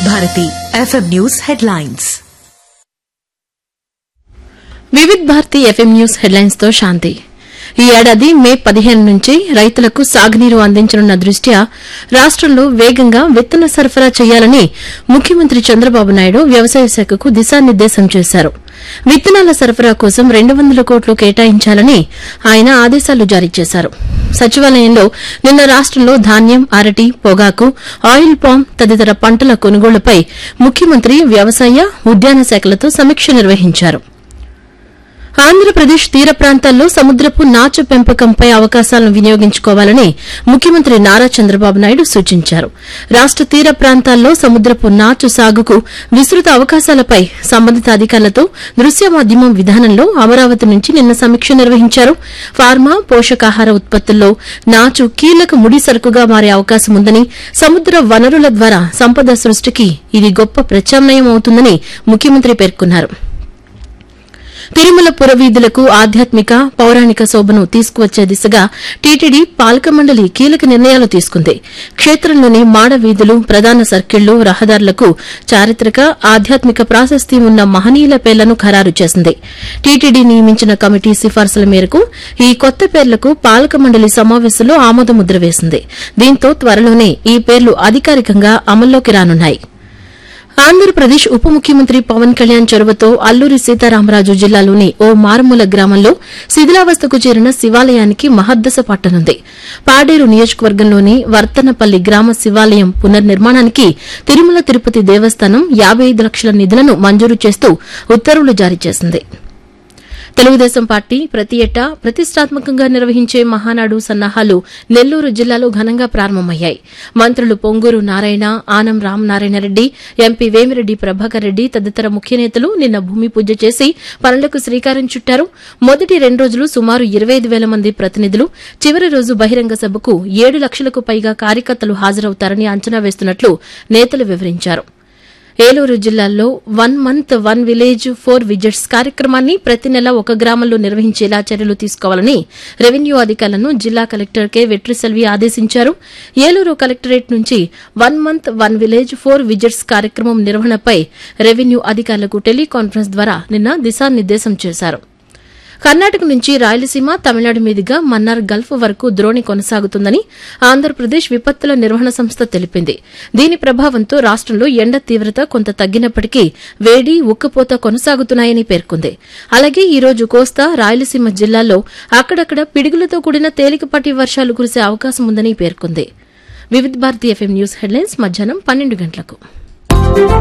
Vividh Bharati FM news headlines Vividh Bharati FM news headlines తో శాంతి ఈ ఏడాది మే పదిహేను నుంచి రైతులకు సాగునీరు అందించనున్న దృష్ట్యా రాష్టంలో వేగంగా విత్తన సరఫరా చేయాలని ముఖ్యమంత్రి చంద్రబాబు నాయుడు వ్యవసాయ శాఖకు దిశానిర్దేశం చేశారు విత్తనాల సరఫరా కోసం రెండు వందల కోట్లు కేటాయించాలని ఆయన ఆదేశాలు జారీ చేశారు సచివాలయంలో నిన్న రాష్టంలో ధాన్యం అరటి పొగాకు ఆయిల్ పామ్ తదితర పంటల కొనుగోళ్లపై ముఖ్యమంత్రి వ్యవసాయ ఉద్యాన శాఖలతో సమీక్ష నిర్వహించారు ఆంధ్రప్రదేశ్ తీర ప్రాంతాల్లో సముద్రపు నాచు పెంపకంపై అవకాశాలను వినియోగించుకోవాలని ముఖ్యమంత్రి నారా చంద్రబాబు నాయుడు సూచించారు రాష్ట తీర ప్రాంతాల్లో సముద్రపు నాచు సాగుకు విస్తృత అవకాశాలపై సంబంధిత అధికారులతో దృశ్య మాధ్యమం విధానంలో అమరావతి నుంచి నిన్న సమీక్ష నిర్వహించారు ఫార్మా పోషకాహార ఉత్పత్తుల్లో నాచు కీలక ముడి సరుకుగా మారే అవకాశం ఉందని సముద్ర వనరుల ద్వారా సంపద సృష్టికి ఇది గొప్ప ప్రత్యామ్నాయం అవుతుందని ముఖ్యమంత్రి పేర్కొన్నారు తిరుమల పురవీధులకు ఆధ్యాత్మిక పౌరాణిక శోభను తీసుకువచ్చే దిశగా టీటీడీ పాలక మండలి కీలక నిర్ణయాలు తీసుకుంది క్షేత్రంలోని మాడ వీధులు ప్రధాన సర్కిళ్లు రహదారులకు చారిత్రక ఆధ్యాత్మిక ప్రాశస్త్యం ఉన్న మహనీయుల పేర్లను ఖరారు చేసింది టీటీడీ నియమించిన కమిటీ సిఫార్సుల మేరకు ఈ కొత్త పేర్లకు పాలక మండలి సమావేశంలో ఆమోదముద్ర వేసింది దీంతో త్వరలోనే ఈ పేర్లు అధికారికంగా అమల్లోకి రానున్నాయి ఆంధ్రప్రదేశ్ ఉప ముఖ్యమంత్రి పవన్ కళ్యాణ్ చొరవతో అల్లూరి సీతారామరాజు జిల్లాలోని ఓ మారుమూల గ్రామంలో శిథిలావస్థకు చేరిన శివాలయానికి మహద్దశ పట్టనుంది పాడేరు నియోజకవర్గంలోని వర్తనపల్లి గ్రామ శివాలయం పునర్నిర్మాణానికి తిరుమల తిరుపతి దేవస్థానం యాబై ఐదు లక్షల నిధులను మంజూరు చేస్తూ ఉత్తర్వులు జారీ చేసింది తెలుగుదేశం పార్టీ ప్రతి ఏటా ప్రతిష్టాత్మకంగా నిర్వహించే మహానాడు సన్నాహాలు నెల్లూరు జిల్లాలో ఘనంగా ప్రారంభమయ్యాయి మంత్రులు పొంగూరు నారాయణ ఆనం రామనారాయణరెడ్డి ఎంపీ వేమిరెడ్డి ప్రభాకర్ రెడ్డి తదితర ముఖ్య నేతలు నిన్న భూమి పూజ చేసి పనులకు శ్రీకారం చుట్టారు మొదటి రెండు రోజులు సుమారు ఇరవై ఐదు వేల మంది ప్రతినిధులు చివరి రోజు బహిరంగ సభకు ఏడు లక్షలకు పైగా కార్యకర్తలు హాజరవుతారని అంచనా వేస్తున్నట్లు నేతలు వివరించారు ఏలూరు జిల్లాలో one month one village four visits కార్యక్రమాన్ని ప్రతి నెల ఒక గ్రామంలో నిర్వహించేలా చర్యలు తీసుకోవాలని రెవెన్యూ అధికారులను జిల్లా కలెక్టర్ కె వెట్రిసెల్వి ఆదేశించారు ఏలూరు కలెక్టరేట్ నుంచి one month one village four visits కార్యక్రమం నిర్వహణపై రెవెన్యూ అధికారులకు టెలికాన్ఫరెన్స్ ద్వారా నిన్న దిశానిర్దేశం చేశారు కర్ణాటక నుంచి రాయలసీమ తమిళనాడు మీదుగా మన్నార్ గల్ఫ్ వరకు ద్రోణి కొనసాగుతుందని ఆంధ్రప్రదేశ్ విపత్తుల నిర్వహణ సంస్థ తెలిపింది దీని ప్రభావంతో రాష్టంలో ఎండ తీవ్రత కొంత తగ్గినప్పటికీ వేడి ఉక్కపోత కొనసాగుతున్నాయని పేర్కొంది అలాగే ఈ రోజు కోస్తా రాయలసీమ జిల్లాల్లో అక్కడక్కడ పిడుగులతో కూడిన తేలికపాటి వర్షాలు కురిసే అవకాశం ఉందని పేర్కొంది వివిధ భారతి ఎఫ్ఎం న్యూస్ హెడ్లైన్స్ మధ్యాహ్నం పన్నెండు గంటలకు